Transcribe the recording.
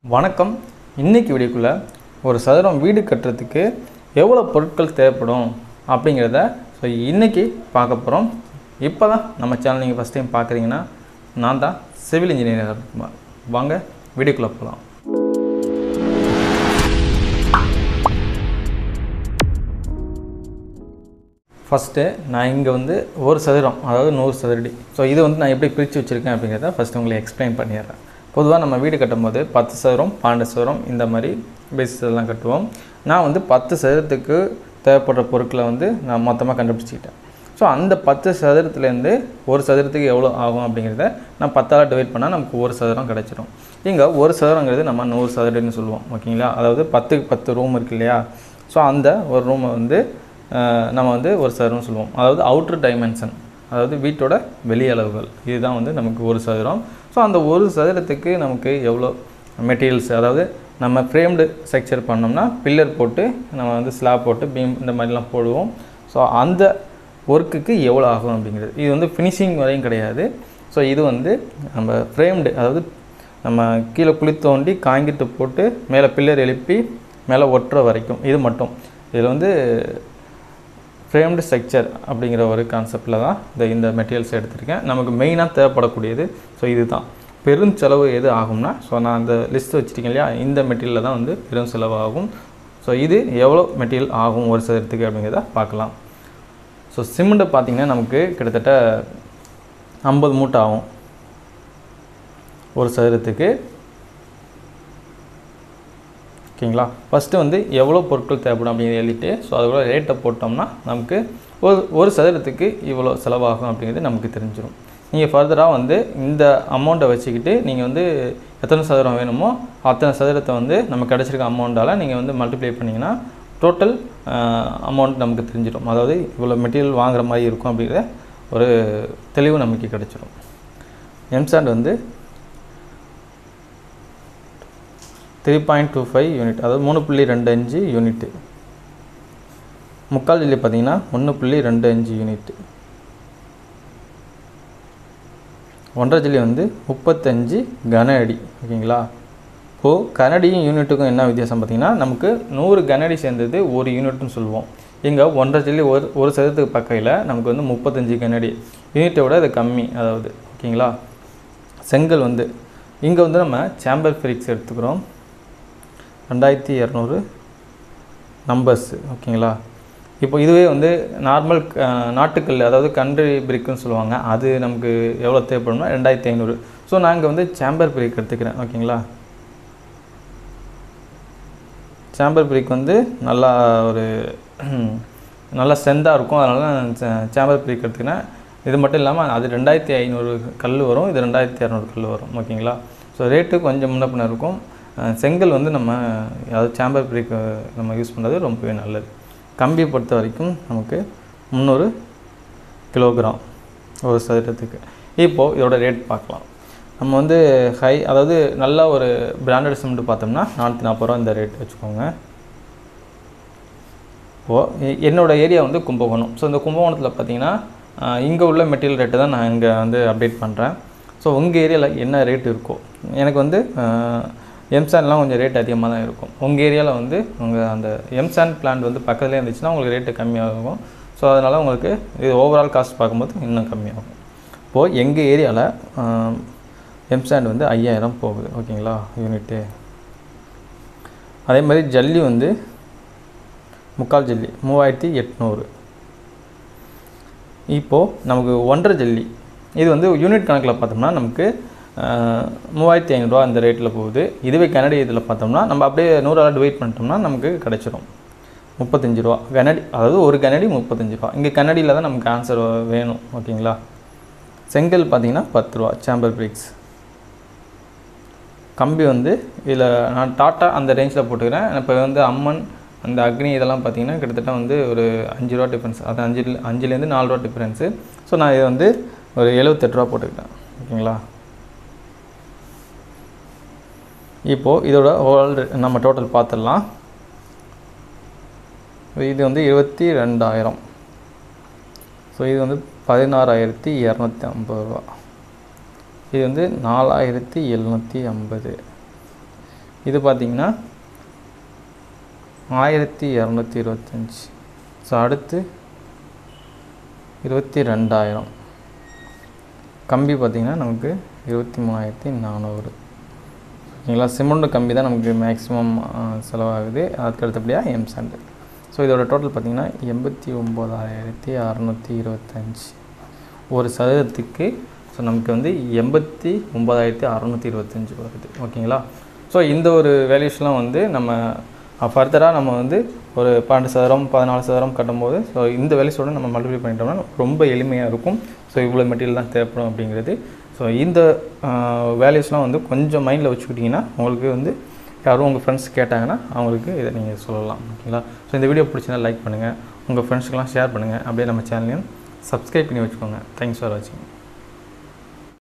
வணக்கம் இன்னைக்கு வீடியோக்குள்ளே ஒரு சதுரம் வீடு கட்டுறதுக்கு எவ்வளோ பொருட்கள் தேவைப்படும் அப்படிங்கிறத ஸோ இன்றைக்கி பார்க்க போகிறோம் இப்போ தான் நம்ம சேனல் நீங்கள் ஃபஸ்ட் டைம் பார்க்குறீங்கன்னா நான் தான் சிவில் இன்ஜினியர் குமார் வாங்க வீடியோக்குள்ளே போகலாம் ஃபஸ்ட்டு நான் இங்கே வந்து ஒரு சதுரம் அதாவது நூறு சதுரடி ஸோ இது வந்து நான் எப்படி பிரித்து வச்சுருக்கேன் அப்படிங்கிறத ஃபஸ்ட்டு உங்களுக்கு எக்ஸ்பிளைன் பண்ணிடுறேன் பொதுவாக நம்ம வீடு கட்டும்போது பத்து சதுரம் பன்னெண்டு சதுரம் இந்த மாதிரி பேசிஸ் எல்லாம் கட்டுவோம் நான் வந்து பத்து சதுரத்துக்கு தேவைப்படுற பொருட்களை வந்து நான் மொத்தமாக கண்டுபிடிச்சிக்கிட்டேன் ஸோ அந்த பத்து சதுரத்துலேருந்து ஒரு சதுரத்துக்கு எவ்வளோ ஆகும் அப்படிங்கிறத நான் பத்தால் டிவைட் பண்ணால் நமக்கு ஒரு சதுரம் கிடச்சிரும் இங்கே ஒரு சதுரங்கிறது நம்ம நூறு சதுரம்னு சொல்லுவோம் ஓகேங்களா அதாவது பத்துக்கு பத்து ரூம் இருக்கு இல்லையா ஸோ அந்த ஒரு ரூமை வந்து அஹ், நம்ம வந்து ஒரு சதுரம் சொல்லுவோம் அதாவது அவுட்ரு டைமென்ஷன் அதாவது வீட்டோட வெளி அளவுகள் இதுதான் வந்து நமக்கு ஒரு சதுரம் ஸோ அந்த ஒரு சதுரத்துக்கு நமக்கு எவ்வளோ மெட்டீரியல்ஸ் அதாவது நம்ம ஃப்ரேம்டு ஸ்ட்ரக்சர் பண்ணோம்னா பில்லர் போட்டு நம்ம வந்து ஸ்லாப் போட்டு பீம் இந்த மாதிரிலாம் போடுவோம் ஸோ அந்த ஒர்க்குக்கு எவ்வளோ ஆகும் அப்படிங்கிறது இது வந்து ஃபினிஷிங் வரையும் கிடையாது ஸோ இது வந்து நம்ம ஃப்ரேம்டு அதாவது நம்ம கீழே குழி தோண்டி காங்கிட்டு போட்டு மேலே பில்லர் எழுப்பி மேலே ஒட்டுற வரைக்கும் இது மட்டும் இதில் வந்து ஃப்ரேம்டு ஸ்ட்ரக்சர் அப்படிங்கிற ஒரு கான்செப்டில் தான் இந்த இந்த மெட்டீரியல்ஸ் எடுத்திருக்கேன் நமக்கு மெயினாக தேவைப்படக்கூடியது ஸோ இதுதான் பெரும் செலவு எது ஆகும்னா ஸோ நான் அந்த லிஸ்ட் வச்சுருக்கேன் இல்லையா இந்த மெட்டீரியலில் தான் வந்து பெரும் செலவு ஆகும் ஸோ இது எவ்வளோ மெட்டீரியல் ஆகும் ஒரு சதுரத்துக்கு அப்படிங்கிறத பார்க்கலாம் ஸோ சிமெண்ட்டை பார்த்திங்கன்னா நமக்கு கிட்டத்தட்ட ஐம்பது மூட்டை ஆகும் ஒரு சதுரத்துக்கு ஓகேங்களா ஃபஸ்ட்டு வந்து எவ்வளோ பொருட்கள் தேவைப்படும் அப்படின்னு எழுதிட்டு ஸோ அதோட ரேட்டை போட்டோம்னா நமக்கு ஒரு ஒரு சதுரத்துக்கு இவ்வளோ செலவாகும் அப்படிங்கிறது நமக்கு தெரிஞ்சிடும் நீங்கள் ஃபர்தராக வந்து இந்த அமௌண்ட்டை வச்சுக்கிட்டு நீங்கள் வந்து எத்தனை சதுரம் வேணுமோ அத்தனை சதுரத்தை வந்து நம்ம கிடச்சிருக்க அமௌண்ட்டால் நீங்கள் வந்து மல்டிப்ளை பண்ணிங்கன்னா டோட்டல் அமௌண்ட் நமக்கு தெரிஞ்சிடும் அதாவது இவ்வளோ மெட்டீரியல் வாங்குற மாதிரி இருக்கும் அப்படிங்கிற ஒரு தெளிவு நமக்கு கிடச்சிரும் எம்சாண்ட் வந்து three point two five unit அதாவது மூணு புள்ளி ரெண்டு அஞ்சு யூனிட்டு முக்கால் ஜல்லி பார்த்தீங்கன்னா ஒன்று புள்ளி ரெண்டு அஞ்சு யூனிட்டு ஒன்றரை ஜல்லி வந்து முப்பத்தஞ்சு கன அடி ஓகேங்களா இப்போது கனடியும் யூனிட்டுக்கும் என்ன வித்தியாசம் பார்த்தீங்கன்னா நமக்கு நூறு கனஅடி சேர்ந்தது ஒரு யூனிட்னு சொல்லுவோம் இங்கே ஒன்றரை ஜல்லி ஒரு ஒரு சதத்துக்கு பக்கையில் நமக்கு வந்து முப்பத்தஞ்சு கனஅடி யூனிட்டை விட அது கம்மி அதாவது ஓகேங்களா செங்கல் வந்து இங்கே வந்து நம்ம சேம்பர் ஃபிரிக்ஸ் எடுத்துக்கிறோம் ரெண்டாயிரத்தி இரநூறு நம்பர்ஸ் ஓகேங்களா இப்போ இதுவே வந்து நார்மல் நாட்டுக்கல் அதாவது கண்ட்ரி பிரிக்குன்னு சொல்லுவாங்க அது நமக்கு எவ்வளோ தேவைப்படும்னா ரெண்டாயிரத்தி ஐநூறு ஸோ நான் இங்கே வந்து சேம்பர் பிரிக் எடுத்துக்கிறேன் ஓகேங்களா சேம்பர் பிரிக் வந்து நல்லா ஒரு நல்லா ஸ்ட்ரென்த்தாக இருக்கும் அதனால நான் சேம்பர் பிரிக் எடுத்துக்கிறேன் இது மட்டும் இல்லாமல் அது ரெண்டாயிரத்தி ஐநூறு கல் வரும் இது ரெண்டாயிரத்தி இரநூறு கல் வரும் ஓகேங்களா ஸோ ரேட்டு கொஞ்சம் முன்ன பின்ன இருக்கும் அஹ் செங்கல் வந்து நம்ம அதாவது சேம்பர் பிரிக் நம்ம யூஸ் பண்ணுறது ரொம்பவே நல்லது கம்பியை பொறுத்த வரைக்கும் நமக்கு முந்நூறு கிலோகிராம் ஒரு சதுரத்துக்கு இப்போது இதோட ரேட் பார்க்கலாம் நம்ம வந்து ஹை அதாவது நல்ல ஒரு பிராண்டட் சிமெண்ட் பார்த்தோம்னா நானூற்றி நாற்பது ரூபா இந்த ரேட் வச்சுக்கோங்க இப்போது என்னோட ஏரியா வந்து கும்பகோணம் ஸோ இந்த கும்பகோணத்தில் பார்த்தீங்கன்னா இங்கே உள்ள மெட்டீரியல் ரேட்டு தான் நான் இங்கே வந்து அப்டேட் பண்ணுறேன் ஸோ உங்கள் ஏரியாவில் என்ன ரேட் இருக்கோ எனக்கு வந்து எம்சான்லாம் கொஞ்சம் ரேட் அதிகமாக தான் இருக்கும் உங்கள் ஏரியாவில் வந்து உங்கள் அந்த எம்சான் பிளான்ட் வந்து பக்கத்துலேயே இருந்துச்சுன்னா உங்களுக்கு ரேட்டு கம்மியாகும் ஸோ அதனால் உங்களுக்கு இது ஓவரால் காஸ்ட் பார்க்கும்போது இன்னும் கம்மியாகும் இப்போது எங்கள் ஏரியாவில் எம்சாண்ட் வந்து ஐயாயிரம் போகுது ஓகேங்களா யூனிட்டு அதே மாதிரி ஜல்லி வந்து முக்கால் ஜல்லி மூவாயிரத்தி எட்நூறு இப்போது நமக்கு ஒன்றரை ஜல்லி இது வந்து யூனிட் கணக்கில் பார்த்தோம்னா நமக்கு ஆஹ், மூவாயிரத்தி ஐநூறுரூவா அந்த ரேட்டில் போகுது இதுவே கனடி இதில் பார்த்தோம்னா நம்ம அப்படியே நூறால் டிவைட் பண்ணிட்டோம்னா நமக்கு கிடச்சிரும் முப்பத்தஞ்சு ரூபா கனடி அதாவது ஒரு கனடி முப்பத்தஞ்சு ரூபா இங்கே கனடியில் தான் நமக்கு ஆன்சர் வேணும் ஓகேங்களா செங்கல் பார்த்தீங்கன்னா பத்து ரூபா சாம்பர் பிரிக்ஸ் கம்பி வந்து இதில் நான் டாட்டா அந்த ரேஞ்சில் போட்டுக்கிறேன் இப்போ வந்து அம்மன் அந்த அக்னி இதெல்லாம் பார்த்தீங்கன்னா கிட்டத்தட்ட வந்து ஒரு அஞ்சு ரூபா டிஃப்ரென்ஸ் அது அஞ்சு அஞ்சுலேருந்து நாலு ரூபா டிஃப்ரென்ஸு ஸோ நான் இது வந்து ஒரு எழுபத்தெட்டு ரூபா போட்டுக்கிட்டேன் ஓகேங்களா இப்போது இதோட ஓவரால் நம்ம டோட்டல் பார்த்துடலாம் இது வந்து இருபத்தி ரெண்டாயிரம் ஸோ இது வந்து பதினாறாயிரத்தி இரநூத்தி ஐம்பது ரூபா இது வந்து நாலாயிரத்தி எழுநூற்றி ஐம்பது இது பார்த்தீங்கன்னா ஆயிரத்தி இரநூத்தி இருபத்தஞ்சி ஸோ அடுத்து இருபத்தி ரெண்டாயிரம் கம்பி பார்த்திங்கன்னா நமக்கு இருபத்தி மூணாயிரத்தி நானூறு ஓகேங்களா சிமெண்ட் கம்பி தான் நமக்கு மேக்ஸிமம் செலவாகுது அதுக்கு அடுத்தபடியாக எம் சாண்டு ஸோ இதோட டோட்டல் பார்த்திங்கன்னா எண்பத்தி ஒம்பதாயிரத்தி அறநூற்றி இருபத்தஞ்சி ஒரு சதவீதத்துக்கு ஸோ நமக்கு வந்து எண்பத்தி ஒம்பதாயிரத்தி அறநூற்றி இருபத்தஞ்சி வருது ஓகேங்களா ஸோ இந்த ஒரு வேல்யூஸ்லாம் வந்து நம்ம ஃபர்தராக நம்ம வந்து ஒரு பன்னெண்டு சதுரம் பதினாலு சதுரம் கட்டும்போது ஸோ இந்த வேல்யூஸோட நம்ம மல்டிப்ளை பண்ணிட்டோம்னா ரொம்ப எளிமையாக இருக்கும் ஸோ இவ்வளோ மெட்டீரியல் தான் தேவைப்படும் அப்படிங்கிறது ஸோ இந்த வேல்யூஸ்லாம் வந்து கொஞ்சம் மைண்டில் வச்சுக்கிட்டிங்கன்னா உங்களுக்கு வந்து யாரும் உங்கள் ஃப்ரெண்ட்ஸ் கேட்டாங்கன்னா அவங்களுக்கு இதை நீங்கள் சொல்லலாம் ஓகேங்களா ஸோ இந்த வீடியோ பிடிச்சிருந்தா லைக் பண்ணுங்கள் உங்கள் ஃப்ரெண்ட்ஸ்க்கெலாம் ஷேர் பண்ணுங்கள் அப்படியே நம்ம சேனலையும் சப்ஸ்கிரைப் பண்ணி வச்சுக்கோங்க தேங்க்ஸ் ஃபார் வாட்சிங்